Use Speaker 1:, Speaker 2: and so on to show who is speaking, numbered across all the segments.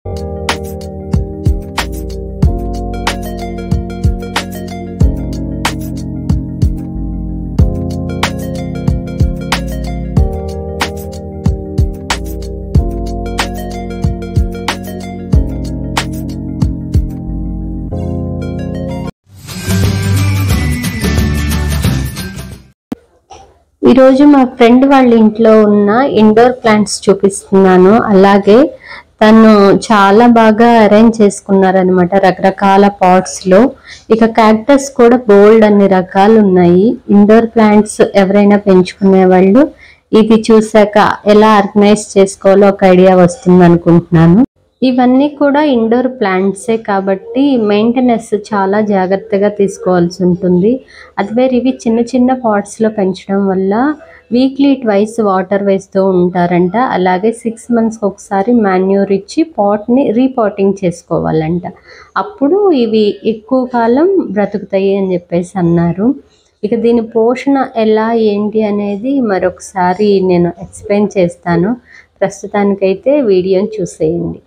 Speaker 1: ఈరోజు మా ఫ్రెండ్ వాళ్ళ ఇంట్లో ఉన్న ఇండోర్ ప్లాంట్స్ చూపిస్తున్నాను అలాగే తను చాలా బాగా అరేంజ్ చేసుకున్నారనమాట రకరకాల పాట్స్ లో ఇక క్యాక్టస్ కూడా బోల్డ్ అన్ని రకాలు ఉన్నాయి ఇండోర్ ప్లాంట్స్ ఎవరైనా పెంచుకునే వాళ్ళు ఇది చూసాక ఎలా ఆర్గనైజ్ చేసుకోవాలో ఒక ఐడియా వస్తుంది అనుకుంటున్నాను ఇవన్నీ కూడా ఇండోర్ ప్లాంట్సే కాబట్టి మెయింటెనెన్స్ చాలా జాగ్రత్తగా తీసుకోవాల్సి ఉంటుంది అది వేరు ఇవి చిన్న చిన్న పాట్స్లో పెంచడం వల్ల వీక్లీ ట్వైస్ వాటర్ వేస్తూ ఉంటారంట అలాగే సిక్స్ మంత్స్కి ఒకసారి మాన్యూర్ ఇచ్చి పాట్ని రీపాటింగ్ చేసుకోవాలంట అప్పుడు ఇవి ఎక్కువ కాలం బ్రతుకుతాయి అని చెప్పేసి అన్నారు ఇక దీని పోషణ ఎలా ఏంటి అనేది మరొకసారి నేను ఎక్స్ప్లెయిన్ చేస్తాను ప్రస్తుతానికైతే వీడియోని చూసేయండి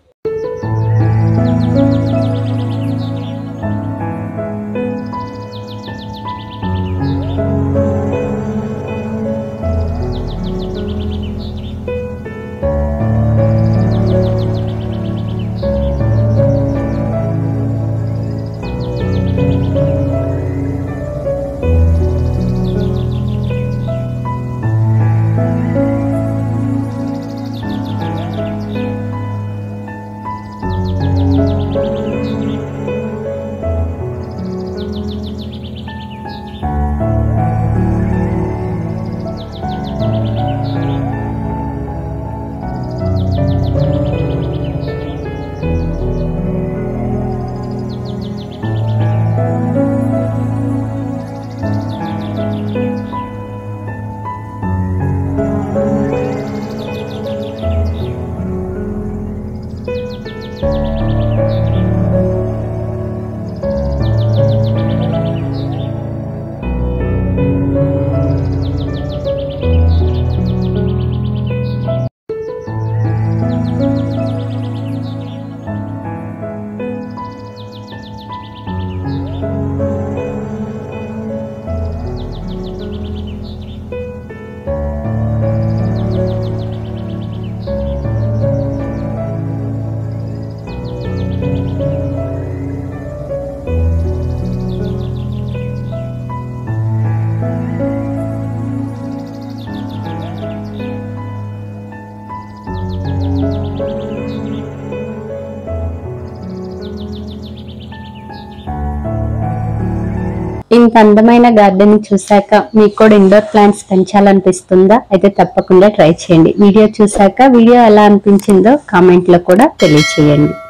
Speaker 1: ఇంత అందమైన గార్డెన్ చూసాక మీకు కూడా ఇండోర్ ప్లాంట్స్ పెంచాలనిపిస్తుందా అయితే తప్పకుండా ట్రై చేయండి వీడియో చూసాక వీడియో ఎలా అనిపించిందో కామెంట్ లో కూడా తెలియచేయండి